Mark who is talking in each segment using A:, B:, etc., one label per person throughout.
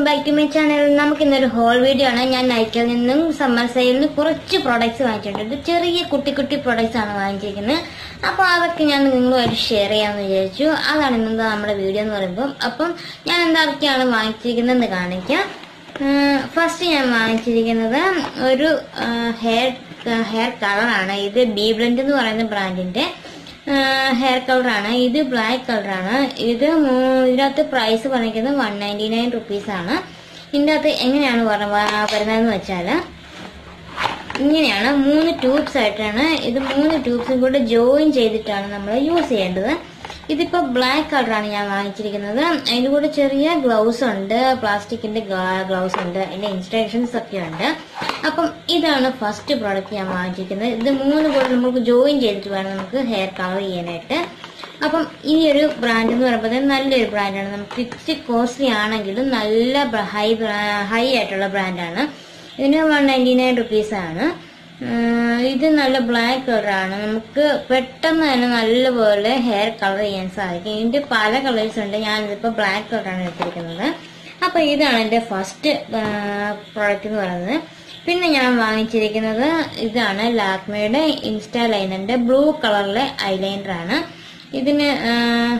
A: back to my channel നമുക്ക് ഇന്നൊരു whole video ആണ് ഞാൻ നൈക്കിൽ നിന്നും സമ്മർ സെയിലിൽ നിന്ന് കുറച്ച് പ്രോഡക്ട്സ് വാങ്ങിച്ചിട്ടുണ്ട് ഇത് ചെറിയ കുട്ടി കുട്ടി പ്രോഡക്ട്സ് ആണ് വാങ്ങിച്ചിരിക്കുന്നത് അപ്പോൾ അതൊക്കെ ഞാൻ നിങ്ങളുമായിട്ട് ഷെയർ ചെയ്യാമെന്ന് വിചാരിച്ചു അതാണ് ഇന്നത്തെ നമ്മുടെ വീഡിയോ എന്ന് പറയുമ്പോൾ അപ്പം ഞാൻ എന്തൊക്കെയാണ് വാങ്ങിച്ചിരിക്കുന്നതെന്ന് കാണിക്കാം ഫസ്റ്റ് ഞാൻ വാങ്ങിച്ചിരിക്കുന്നത് ഒരു ഹെയർ ഹെയർ കളറാണ് ഇത് ബി ബ്ലെൻഡ് എന്ന് പറയുന്ന ബ്രാൻഡിന്റെ ഹെയർ കളറാണ് ഇത് ബ്ലാക്ക് കളറാണ് ഇത് മൂ- ഇതിനകത്ത് പ്രൈസ് പറഞ്ഞിരിക്കുന്നത് വൺ നയൻറ്റി നയൻ റുപ്പീസ് ആണ് ഇതിൻ്റെ അകത്ത് എങ്ങനെയാണ് പറഞ്ഞ- വ- വരുന്നതെന്ന് വെച്ചാൽ ഇങ്ങനെയാണ് മൂന്ന് ട്യൂബ്സ് ആയിട്ടാണ് ഇത് മൂന്ന് ട്യൂബ്സും കൂടെ ജോയിൻ ചെയ്തിട്ടാണ് നമ്മൾ യൂസ് ചെയ്യേണ്ടത് ഇതിപ്പോ ബ്ലാക്ക് കളറാണ് ഞാൻ വാങ്ങിച്ചിരിക്കുന്നത് അതിന്റെ കൂടെ ചെറിയ ഗ്ലൗസ് ഉണ്ട് പ്ലാസ്റ്റിക്കിന്റെ ഗ്ലൗസ് ഉണ്ട് അതിന്റെ ഇൻസ്ട്രക്ഷൻസ് ഒക്കെ ഉണ്ട് അപ്പം ഇതാണ് ഫസ്റ്റ് പ്രോഡക്റ്റ് ഞാൻ വാങ്ങിച്ചിരിക്കുന്നത് ഇത് മൂന്ന് കൂടെ നമുക്ക് ജോയിൻ ചെയ്തിട്ട് വേണം നമുക്ക് ഹെയർ കളർ ചെയ്യാനായിട്ട് അപ്പം ഈ ഒരു ബ്രാൻഡ് എന്ന് പറയുമ്പോൾ നല്ലൊരു ബ്രാൻഡാണ് നമുക്ക് ഇച്ചിരി കോസ്റ്റ്ലി ആണെങ്കിലും നല്ല ഹൈ ഹൈ ആയിട്ടുള്ള ബ്രാൻഡാണ് ഇതിന് വൺ നയൻറ്റി നയൻ റുപ്പീസ് ആണ് ഉം, ഇത് നല്ല ബ്ലാക്ക് കളറാണ് നമുക്ക് പെട്ടെന്ന് തന്നെ നല്ലപോലെ ഹെയർ കളർ ചെയ്യാൻ സാധിക്കും ഇതിന്റെ പല കളേഴ്സ് ഉണ്ട് ഞാനിതിപ്പോ ബ്ലാക്ക് കളറാണ് എടുത്തിരിക്കുന്നത് അപ്പൊ ഇതാണ് എന്റെ ഫസ്റ്റ് പ്രോഡക്റ്റ് എന്ന് പറയുന്നത് പിന്നെ ഞാൻ വാങ്ങിച്ചിരിക്കുന്നത് ഇതാണ് ലാക്മയുടെ ഇൻസ്റ്റാ ലൈനറിന്റെ ബ്ലൂ കളറിലെ ഐലൈനർ ആണ് ഇതിന് ആ,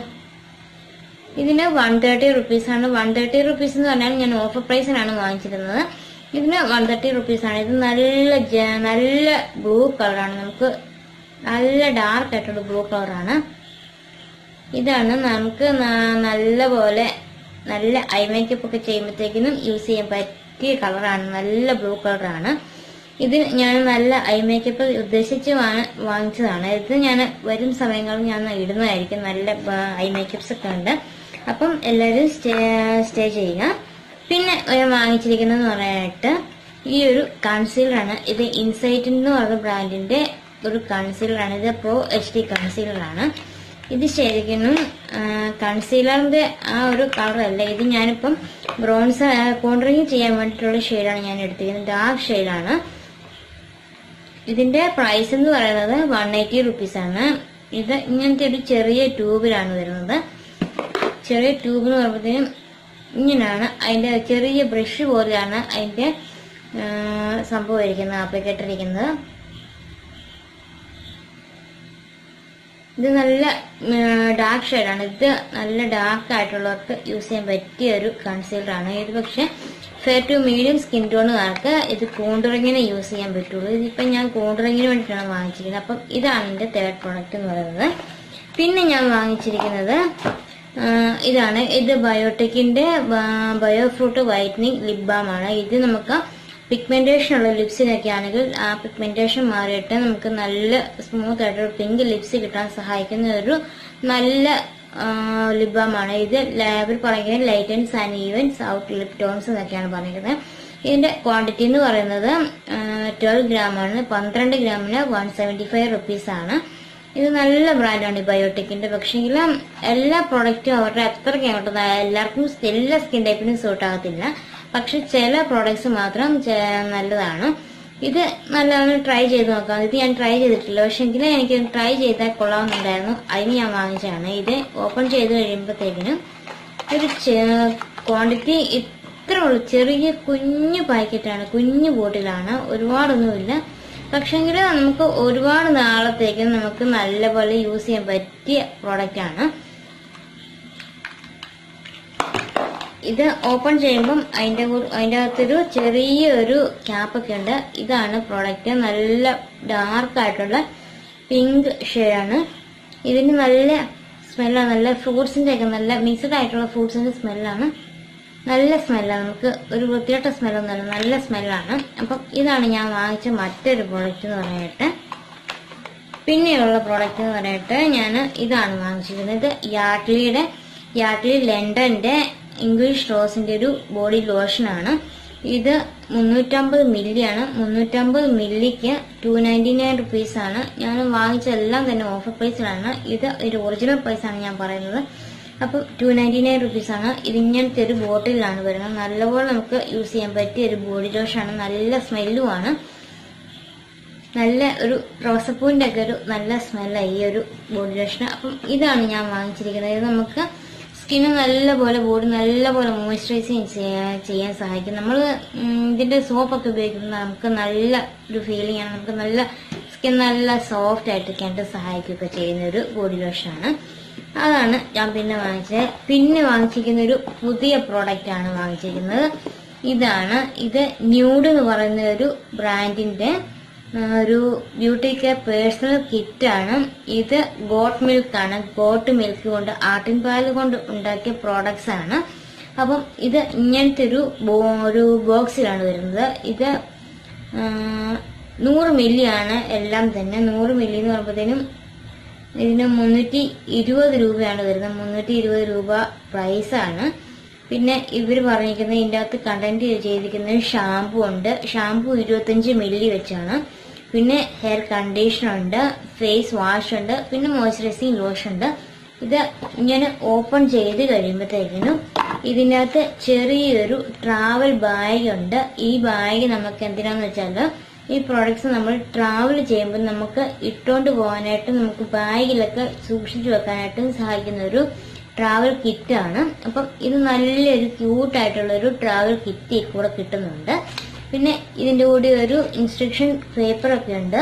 A: ഇതിന് വൺ തേർട്ടി റുപ്പീസ് ആണ് വൺ തേർട്ടി റുപ്പീസ് എന്ന് പറഞ്ഞാൽ ഞാൻ ഓഫർ പ്രൈസിനാണ് വാങ്ങിച്ചിരുന്നത് ഇതിന് വൺ തേർട്ടി റുപ്പീസ് ആണ് ഇത് നല്ല ജ- നല്ല ബ്ലൂ കളറാണ് നമുക്ക് നല്ല ഡാർക്ക് ആയിട്ടുള്ള ബ്ലൂ കളറാണ് ഇതാണ് നമുക്ക് ന- നല്ല പോലെ നല്ല ഐ മേക്കപ്പ് ഒക്കെ ചെയ്യുമ്പോഴത്തേക്കിനും യൂസ് ചെയ്യാൻ പറ്റിയ കളറാണ് നല്ല ബ്ലൂ കളറാണ് ഇത് ഞാൻ നല്ല ഐ മേക്കപ്പ് ഉദ്ദേശിച്ച് വാ- വാങ്ങിച്ചതാണ് ഇത് ഞാൻ വരും സമയങ്ങളിൽ ഞാൻ ഇടുന്നതായിരിക്കും നല്ല ഐ മേക്കപ്സ് ഒക്കെ ഉണ്ട് അപ്പം എല്ലാവരും സ്റ്റേ സ്റ്റേ ചെയ്യുക പിന്നെ ഞാൻ വാങ്ങിച്ചിരിക്കുന്നതെന്ന് പറയാനായിട്ട് ഈ ഒരു കൺസീലറാണ് ഇത് ഇൻസൈറ്റ് എന്ന് പറയുന്ന ബ്രാൻഡിന്റെ ഒരു കൺസീലറാണ് ഇത് പ്രോ എച്ച് ഡി കൺസീലറാണ് ഇത് ശരിക്കും കൺസീലറിന്റെ ആ ഒരു കളറല്ല ഇത് ഞാനിപ്പം ബ്രോൺസ് കോണ്ടറിങ് ചെയ്യാൻ വേണ്ടിയിട്ടുള്ള ഷെയ്ഡാണ് ഞാൻ എടുത്തിരിക്കുന്നത് ഡാർക്ക് ഷെയ്ഡാണ് ഇതിന്റെ പ്രൈസ് എന്ന് പറയുന്നത് വൺ എയ്റ്റി റുപ്പീസ് ആണ് ഇത് ഇങ്ങനത്തെ ഒരു ചെറിയ ട്യൂബിലാണ് വരുന്നത് ചെറിയ ട്യൂബ് എന്ന് പറയുമ്പോഴത്തേനും ഇങ്ങനെയാണ് അതിന്റെ ചെറിയ ബ്രഷ് പോലെയാണ് അതിന്റെ ആ, സംഭവം ഇരിക്കുന്നത് ആപ്ലിക്കേറ്റർ ഇരിക്കുന്നത് ഇത് നല്ല ഡാർക്ക് ഷെയ്ഡാണ് ഇത് നല്ല ഡാർക്ക് ആയിട്ടുള്ളവർക്ക് യൂസ് ചെയ്യാൻ പറ്റിയ ഒരു കൺസീലർ ആണ് ഇത് പക്ഷെ ഫെയർ ടു മീഡിയം സ്കിൻ ടോണുകാർക്ക് ഇത് കോണ്ടറിങ്ങിനെ യൂസ് ചെയ്യാൻ പറ്റുള്ളൂ ഇതിപ്പം ഞാൻ കോണ്ടറിങ്ങിന് വേണ്ടിയിട്ടാണ് വാങ്ങിച്ചിരിക്കുന്നത് അപ്പം ഇതാണ് എൻ്റെ തേർഡ് പ്രോഡക്റ്റ് എന്ന് പറയുന്നത് പിന്നെ ഞാൻ വാങ്ങിച്ചിരിക്കുന്നത് ആ, ഇതാണ് ഇത് ബയോടെക്കിന്റെ bio fruit whitening lip balm ആണ് ഇത് നമുക്ക് പിഗ്മെന്റേഷൻ ഉള്ള ലിപ്സിനൊക്കെ ആണെങ്കിൽ ആ പിഗ്മെന്റേഷൻ മാറിയിട്ട് നമുക്ക് നല്ല സ്മൂത്ത് ആയിട്ട് പിങ്ക് ലിപ്സ് കിട്ടാൻ സഹായിക്കുന്ന ഒരു നല്ല ലിപ് ബാം ആണ് ഇത് ലാബിൽ പറയുന്നത് lightens and evens out lip tones എന്നൊക്കെയാണ് പറഞ്ഞിരിക്കുന്നത് ഇതിന്റെ ക്വാണ്ടിറ്റി എന്ന് പറയുന്നത് ട്വൽവ് ഗ്രാം ആണ് പന്ത്രണ്ട് ഗ്രാമിന് വൺ സെവന്റി ഫൈവ് റുപ്പീസ് ആണ് ഇത് നല്ല ബ്രാൻഡാണ് ഈ ബയോടെക്കിന്റെ പക്ഷേങ്കിൽ എല്ലാ പ്രോഡക്റ്റും അവരുടെ അത്രയ്ക്ക് അങ്ങോട്ട് ന- എല്ലാവർക്കും എല്ലാ സ്കിൻ ടൈപ്പിനും സൂട്ട് ആകത്തില്ല പക്ഷെ ചില പ്രോഡക്ട്സ് മാത്രം ചെ- നല്ലതാണ് ഇത് നല്ലതാണ് ട്രൈ ചെയ്ത് നോക്കാം ഇത് ഞാൻ ട്രൈ ചെയ്തിട്ടില്ല പക്ഷെങ്കിൽ എനിക്ക് ട്രൈ ചെയ്താൽ കൊള്ളാവുന്നുണ്ടായിരുന്നു അതിന് ഞാൻ വാങ്ങിച്ചതാണ് ഇത് ഓപ്പൺ ചെയ്ത് കഴിയുമ്പോഴത്തേക്കിനും ഒരു ക്വാണ്ടിറ്റി ഇത്ര ഉള്ളു ചെറിയ കുഞ്ഞു പാക്കറ്റാണ് കുഞ്ഞു ബോട്ടിലാണ് ഒരുപാടൊന്നുമില്ല പക്ഷെങ്കിൽ നമുക്ക് ഒരുപാട് നാളത്തേക്ക് നമുക്ക് നല്ലപോലെ യൂസ് ചെയ്യാൻ പറ്റിയ പ്രോഡക്റ്റ് ആണ് ഇത് ഓപ്പൺ ചെയ്യുമ്പം അതിന്റെ കൂ- അതിന്റെ അകത്തൊരു ചെറിയൊരു ക്യാപ്പൊക്കെ ഉണ്ട് ഇതാണ് പ്രോഡക്റ്റ് നല്ല ഡാർക്ക് ആയിട്ടുള്ള പിങ്ക് ഷെയ്ഡാണ് ഇതിന് നല്ല സ്മെല്ലാണ് നല്ല ഫ്രൂട്ട്സിന്റെ ഒക്കെ നല്ല മിക്സഡ് ആയിട്ടുള്ള ഫ്രൂട്ട്സിന്റെ സ്മെല്ലാണ് നല്ല സ്മെല്ലാണ് നമുക്ക് ഒരു വൃത്തികെട്ട സ്മെല്ലൊന്നുമല്ല നല്ല സ്മെല്ലാണ് അപ്പം ഇതാണ് ഞാൻ വാങ്ങിച്ച മറ്റൊരു പ്രോഡക്റ്റ് എന്ന് പറയാനായിട്ട് പിന്നെയുള്ള പ്രോഡക്റ്റ് എന്ന് പറയാനായിട്ട് ഞാൻ ഇതാണ് വാങ്ങിച്ചിരിക്കുന്നത് ഇത് യാഡ്ലിയുടെ യാഡ്ലി ലണ്ടന്റെ ഇംഗ്ലീഷ് റോസിന്റെ ഒരു ബോഡി ലോഷനാണ് ഇത് മുന്നൂറ്റമ്പത് മില്ലിയാണ് മുന്നൂറ്റമ്പത് മില്ലിക്ക് ടു നയൻറ്റി നയൻ റുപ്പീസ് ആണ് ഞാൻ വാങ്ങിച്ച എല്ലാം തന്നെ ഓഫർ പ്രൈസിലാണ് ഇത് ഒരു ഒറിജിനൽ പ്രൈസ് ആണ് ഞാൻ പറയുന്നത് അപ്പം ടു നയൻറ്റി നയൻ റുപ്പീസ് ആണ് ഇത് ഇങ്ങനത്തെ ഒരു ബോട്ടിലാണ് വരുന്നത് നല്ലപോലെ നമുക്ക് യൂസ് ചെയ്യാൻ പറ്റിയ ഒരു ബോഡി ലോഷനാണ് നല്ല സ്മെല്ലുമാണ് നല്ല ഒരു റോസപ്പൂവിന്റെ ഒക്കെ ഒരു നല്ല സ്മെല്ലാണ് ഈ ഒരു ബോഡി ലോഷൻ അപ്പം ഇതാണ് ഞാൻ വാങ്ങിച്ചിരിക്കുന്നത് ഇത് നമുക്ക് സ്കിന്ന് നല്ലപോലെ ബോഡി നല്ലപോലെ മോയ്സ്ചറൈസിങ് ചെയ്യാൻ ചെയ്യാൻ സഹായിക്കും നമ്മൾ ഇതിന്റെ സോപ്പൊക്കെ ഉപയോഗിക്കുമ്പോൾ നമുക്ക് നല്ല ഒരു ഫീലിംഗ് ആണ് നമുക്ക് നല്ല സ്കിൻ നല്ല സോഫ്റ്റ് ആയിട്ടൊക്കെയായിട്ട് സഹായിക്കുകയൊക്കെ ചെയ്യുന്ന ഒരു ബോഡി ലോഷനാണ് അതാണ് ഞാൻ പിന്നെ വാങ്ങിച്ചത് പിന്നെ വാങ്ങിച്ചിരിക്കുന്ന ഒരു പുതിയ പ്രോഡക്റ്റ് ആണ് വാങ്ങിച്ചിരിക്കുന്നത് ഇതാണ് ഇത് ന്യൂഡ് എന്ന് പറയുന്ന ഒരു ബ്രാൻഡിന്റെ ആ, ഒരു ബ്യൂട്ടി കെയർ പേഴ്സണൽ കിറ്റ് ആണ് ഇത് ഗോട്ട് മിൽക്ക് ആണ് ഗോട്ട് മിൽക്ക് കൊണ്ട് ആട്ടിൻ പാൽ കൊണ്ട് ഉണ്ടാക്കിയ പ്രോഡക്ട്സ് ആണ് അപ്പം ഇത് ഇങ്ങനത്തെ ഒരു ബോ- ഒരു ബോക്സിലാണ് വരുന്നത് ഇത് ആ, നൂറ് മില്ലി ആണ് എല്ലാം തന്നെ നൂറ് മില്ലി എന്ന് പറയുമ്പോഴത്തേനും ഇതിന് മുന്നൂറ്റി ഇരുപത് രൂപയാണ് വരുന്നത് മുന്നൂറ്റി ഇരുപത് രൂപ പ്രൈസാണ് പിന്നെ ഇവർ പറഞ്ഞിരിക്കുന്നത് ഇതിൻ്റെ അകത്ത് കണ്ടന്റ് ചെയ്തിരിക്കുന്നത് ഷാമ്പു ഉണ്ട് ഷാമ്പു ഇരുപത്തഞ്ച് മില്ലി വെച്ചാണ് പിന്നെ ഹെയർ കണ്ടീഷണർ ഉണ്ട് ഫേസ് വാഷ് ഉണ്ട് പിന്നെ മോയ്സ്ചറൈസിങ് ലോഷൻ ഉണ്ട് ഇത് ഇങ്ങനെ ഓപ്പൺ ചെയ്ത് കഴിയുമ്പോഴത്തേക്കിനും ഇതിനകത്ത് ചെറിയൊരു ട്രാവൽ ബാഗ് ഉണ്ട് ഈ ബാഗ് നമുക്ക് എന്തിനാന്ന് വെച്ചാൽ ഈ പ്രോഡക്ട്സ് നമ്മൾ ട്രാവൽ ചെയ്യുമ്പോൾ നമുക്ക് ഇട്ടുകൊണ്ട് പോകാനായിട്ട് നമുക്ക് ബാഗിലൊക്കെ സൂക്ഷിച്ചു വെക്കാനായിട്ടും സഹായിക്കുന്ന ഒരു ട്രാവൽ കിറ്റ് ആണ് അപ്പം ഇത് നല്ലൊരു ക്യൂട്ടായിട്ടുള്ള ഒരു ട്രാവൽ കിറ്റ് ഈ കൂടെ കിട്ടുന്നുണ്ട് പിന്നെ ഇതിന്റെ കൂടെ ഒരു ഇൻസ്ട്രക്ഷൻ പേപ്പർ ഒക്കെ ഉണ്ട്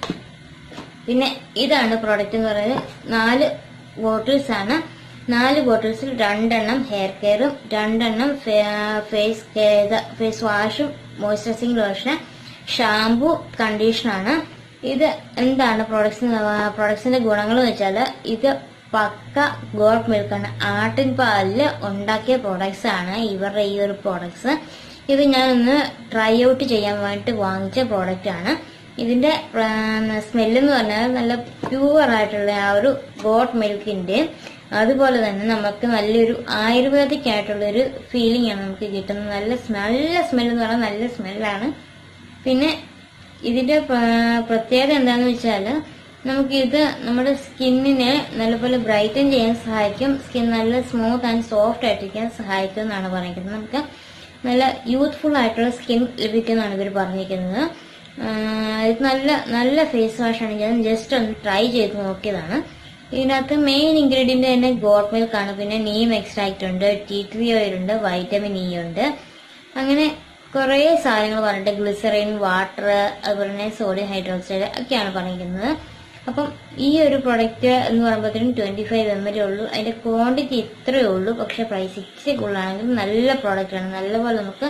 A: പിന്നെ ഇതാണ് പ്രോഡക്റ്റ് എന്ന് പറയുന്നത് നാല് ബോട്ടിൽസ് ആണ് നാല് ബോട്ടിൽസിൽ രണ്ടെണ്ണം ഹെയർ കെയറും രണ്ടെണ്ണം ഫേസ് ഫേസ് വാഷും മോയ്സ്ചറൈസിംഗ് ലോഷൻ ഷാംപൂ കണ്ടീഷണറാണ് ഇത് എന്താണ് പ്രോഡക്ട്സ് പ്രോഡക്ട്സിന്റെ ഗുണങ്ങൾ എന്ന് വെച്ചാൽ ഇത് പക്ക ഗോഡ് മിൽക്കാണ് ആട്ടിൻ പാലില് ഉണ്ടാക്കിയ പ്രോഡക്ട്സ് ആണ് ഇവരുടെ ഈ ഒരു പ്രോഡക്ട്സ് ഇത് ഞാൻ ഒന്ന് ട്രൈ ഔട്ട് ചെയ്യാൻ വേണ്ടിയിട്ട് വാങ്ങിച്ച പ്രോഡക്റ്റ് ആണ് ഇതിന്റെ സ്മെല്ല് എന്ന് പറഞ്ഞാൽ നല്ല പ്യൂർ ആയിട്ടുള്ള ആ ഒരു ഗോട്ട് മിൽക്കിന്റെ അതുപോലെ തന്നെ നമുക്ക് നല്ലൊരു ആയുർവേദിക് ആയിട്ടുള്ള ഒരു ഫീലിംഗ് ആണ് നമുക്ക് കിട്ടുന്നത് നല്ല സ്മെ- നല്ല സ്മെൽ എന്ന് പറഞ്ഞാൽ നല്ല സ്മെല്ലാണ് പിന്നെ ഇതിന്റെ പ്ര- പ്രത്യേകത എന്താന്ന് വെച്ചാൽ നമുക്ക് ഇത് നമ്മുടെ സ്കിന്നിനെ നല്ലപോലെ ബ്രൈറ്റൻ ചെയ്യാൻ സഹായിക്കും സ്കിൻ നല്ല സ്മൂത്ത് ആൻഡ് സോഫ്റ്റ് ആയിട്ടിരിക്കാൻ സഹായിക്കും എന്നാണ് പറഞ്ഞിരിക്കുന്നത് നമുക്ക് നല്ല യൂത്ത്ഫുൾ ആയിട്ടുള്ള സ്കിൻ ലഭിക്കുമെന്നാണ് ഇവർ പറഞ്ഞിരിക്കുന്നത് ആഹ് ഇത് നല്ല നല്ല ഫേസ് വാഷ് ആണ് ഞാൻ ജസ്റ്റ് ഒന്ന് ട്രൈ ചെയ്ത് നോക്കിയതാണ് ഇതിനകത്ത് മെയിൻ ഇൻഗ്രീഡിയന്റ് തന്നെ ഗോഡ് മിൽക്ക് ആണ് പിന്നെ നീം എക്സ്ട്രാക്ട് ഉണ്ട് ടീ ട്രീ ഓയിൽ ഉണ്ട് വൈറ്റമിൻ ഇ ഉണ്ട് അങ്ങനെ കുറേ സാധനങ്ങൾ പറഞ്ഞിട്ട് ഗ്ലിസറിൻ വാട്ടർ അതുപോലെ തന്നെ സോഡിയം ഹൈഡ്രോക്സൈഡ് ഒക്കെയാണ് പറഞ്ഞിരിക്കുന്നത് അപ്പം ഈ ഒരു പ്രൊഡക്റ്റ് എന്ന് പറയുമ്പോഴത്തേനും ട്വന്റി ഫൈവ് എം എൽ ഉള്ളൂ അതിന്റെ ക്വാണ്ടിറ്റി ഇത്രയേ ഉള്ളൂ പക്ഷെ പ്രൈസ് ഇച്ചിരി കൂടുതലാണെങ്കിൽ നല്ല പ്രോഡക്റ്റ് ആണ് നല്ലപോലെ നമുക്ക്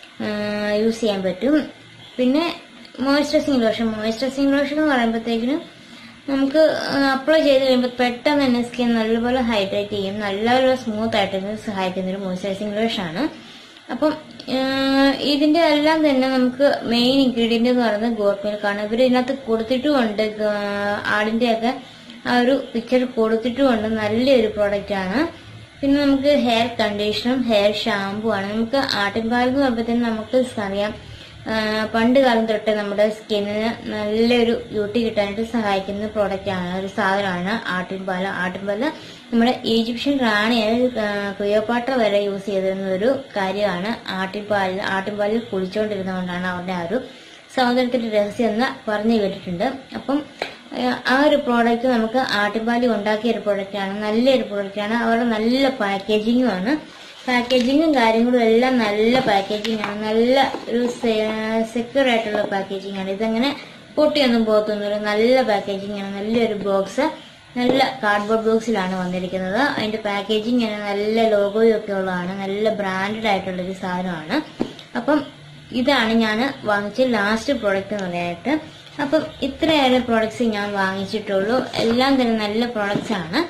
A: യൂസ് ചെയ്യാൻ പറ്റും പിന്നെ മോയ്സ്ചറൈസിങ് ലോഷൻ മോയ്സ്ചറൈസിങ് ലോഷൻ എന്ന് പറയുമ്പോഴത്തേക്കിനും നമുക്ക് അപ്ലൈ ചെയ്ത് കഴിയുമ്പോൾ പെട്ടെന്ന് തന്നെ സ്കിൻ നല്ലപോലെ ഹൈഡ്രേറ്റ് ചെയ്യും നല്ലപോലെ സ്മൂത്ത് ആയിട്ട് സഹായിക്കുന്ന ഒരു മോയ്സ്ചറൈസിങ് ലോഷൻ ആണ് അപ്പം ആഹ് ഇതിന്റെ എല്ലാം തന്നെ നമുക്ക് മെയിൻ ഇൻഗ്രീഡിയന്റ് എന്ന് പറയുന്നത് ഗോട്ട് മിൽക്കാണ് ഇവർ ഇതിനകത്ത് കൊടുത്തിട്ടുമുണ്ട് ഗ- ആടിന്റെ ഒക്കെ ആ ഒരു പിക്ചർ കൊടുത്തിട്ടുമുണ്ട് നല്ലൊരു പ്രോഡക്റ്റ് ആണ് പിന്നെ നമുക്ക് ഹെയർ കണ്ടീഷണറും ഹെയർ ഷാമ്പു ആണ് നമുക്ക് ആട്ടിൻപാൽ എന്ന് പറയുമ്പോഴത്തേനും നമുക്ക് അറിയാം ആ, പണ്ട് കാലം തൊട്ട് നമ്മുടെ സ്കിന്നിന് നല്ലൊരു ബ്യൂട്ടി കിട്ടാനായിട്ട് സഹായിക്കുന്ന പ്രോഡക്റ്റ് ആണ് ഒരു സാധനമാണ് ആട്ടിൻപാല് ആട്ടിൻപാല് നമ്മുടെ ഈജിപ്ഷ്യൻ റാണിയായ ക്ലിയോപാട്ര വരെ യൂസ് ചെയ്തിരുന്ന ഒരു കാര്യമാണ് ആട്ടിൻപാലിൽ ആട്ടിൻപാലിൽ കുളിച്ചുകൊണ്ടിരുന്നതുകൊണ്ടാണ് അവരുടെ ആ ഒരു സൗന്ദര്യത്തിന്റെ രഹസ്യം എന്ന് പറഞ്ഞു കേട്ടിട്ടുണ്ട് അപ്പം ആ, ആ ഒരു പ്രോഡക്റ്റ് നമുക്ക് ആട്ടിൻപാലി ഉണ്ടാക്കിയ ഒരു പ്രോഡക്റ്റാണ് നല്ലൊരു പ്രോഡക്റ്റാണ് അവരുടെ നല്ല പാക്കേജിങ്ങും ആണ് പാക്കേജിങ്ങും കാര്യങ്ങളും എല്ലാം നല്ല പാക്കേജിംഗ് ആണ് നല്ല ഒരു സെക്യൂർ ആയിട്ടുള്ള പാക്കേജിംഗ് ആണ് ഇതങ്ങനെ പൊട്ടിയൊന്നും പോകത്തൊന്നുമില്ല നല്ല പാക്കേജിംഗ് ആണ് നല്ലൊരു ബോക്സ് നല്ല കാർഡ്ബോർഡ് ബോക്സിലാണ് വന്നിരിക്കുന്നത് അതിന്റെ പാക്കേജിംഗ് നല്ല ലോഗോയും ഒക്കെ ഉള്ളതാണ് നല്ല ബ്രാൻഡഡ് ആയിട്ടുള്ള ഒരു സാധനമാണ് അപ്പം ഇതാണ് ഞാൻ വാങ്ങിച്ച ലാസ്റ്റ് പ്രോഡക്റ്റ് എന്ന് പറയാനായിട്ട് അപ്പം ഇത്രയേറെ പ്രോഡക്ട്സ് ഞാൻ വാങ്ങിച്ചിട്ടുള്ളൂ എല്ലാം തന്നെ നല്ല പ്രോഡക്ട്സ് ആണ്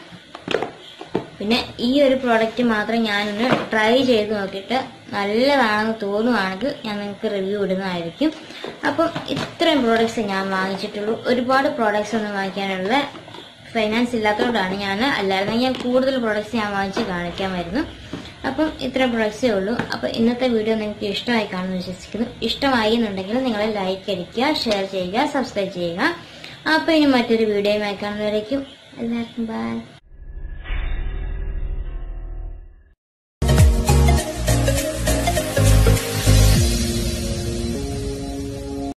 A: പിന്നെ ഈ ഒരു പ്രോഡക്റ്റ് മാത്രം ഞാനൊന്ന് ട്രൈ ചെയ്ത് നോക്കിയിട്ട് നല്ലതാണെന്ന് തോന്നുവാണെങ്കിൽ ഞാൻ നിങ്ങൾക്ക് റിവ്യൂ ഇടുന്നതായിരിക്കും അപ്പം ഇത്രയും പ്രോഡക്ട്സ് ഞാൻ വാങ്ങിച്ചിട്ടുള്ളൂ ഒരുപാട് പ്രോഡക്ട്സ് ഒന്നും വാങ്ങിക്കാനുള്ള ഫൈനാൻസ് ഇല്ലാത്തതുകൊണ്ടാണ് ഞാൻ അല്ലാതെ ഞാൻ കൂടുതൽ പ്രോഡക്ട്സ് ഞാൻ വാങ്ങിച്ച് കാണിക്കാമായിരുന്നു അപ്പം ഇത്ര പ്രോഡക്ട്സേ ഉള്ളൂ അപ്പം ഇന്നത്തെ വീഡിയോ നിങ്ങൾക്ക് ഇഷ്ടമായി കാണുമെന്ന് വിശ്വസിക്കുന്നു ഇഷ്ടമായി എന്നുണ്ടെങ്കിൽ നിങ്ങൾ ലൈക്ക് അടിക്കുക ഷെയർ ചെയ്യുക സബ്സ്ക്രൈബ് ചെയ്യുക അപ്പം ഇനി മറ്റൊരു വീഡിയോയുമായി കാണുന്നവരേക്കും എല്ലാവർക്കും ബൈ